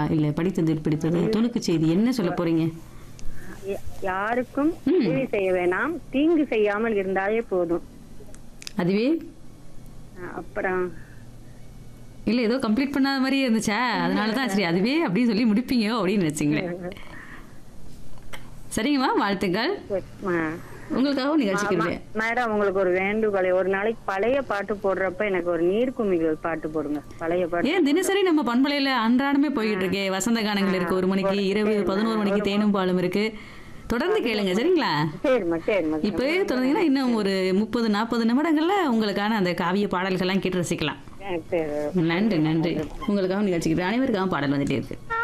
இல்ல படித்ததில் பிடித்தது துணுக்கு செய்தி என்ன சொல்ல போறீங்க யா- யாருக்கும் உதவி செய்ய வேணாம் தீங்கு செய்யாமல் இருந்தாலே போதும் அதுவே அஹ் அப்புறம் இல்ல ஏதோ கம்ப்ளீட் பண்ணாத மாதிரியே இருந்துச்சா அதனால தான் சரி அதுவே அப்படின்னு சொல்லி முடிப்பீங்க அப்படின்னு நினைச்சிங்களேன் சரிங்கம்மா வாழ்த்துக்கள் அஹ், உங்களுக்காகவும் நிகழ்ச்சிக்கு மேடம் உங்களுக்கு ஒரு வேண்டுகோளை ஒரு நாளைக்கு பழைய பாட்டு போடுறப்ப எனக்கு ஒரு நீர்க்குமிகள் பாட்டு போடுங்க பழைய பாட்டு ஏன் தினசரி நம்ம பண்பலையில அன்றாடமே போயிட்டு இருக்கே வசந்த கானங்கள் இருக்கு ஒரு மணிக்கு இரவு பதினோரு மணிக்கு தேனும் பாலும் இருக்கு தொடர்ந்து கேளுங்க சரிங்களா சரிம்மா சரிம்மா இப்பவே தொடர்ந்தீங்கன்னா இன்னும் ஒரு முப்பது நாற்பது நிமிடங்கள்ல உங்களுக்கான அந்த காவிய பாடல்கள்லாம் கேட்டு ரசிக்கலாம் அஹ் சரி நன்றி நன்றி உங்களுக்காக நிகழ்ச்சிக்கு அனைவருக்காகவும் பாடல் வந்துட்டே இருக்கு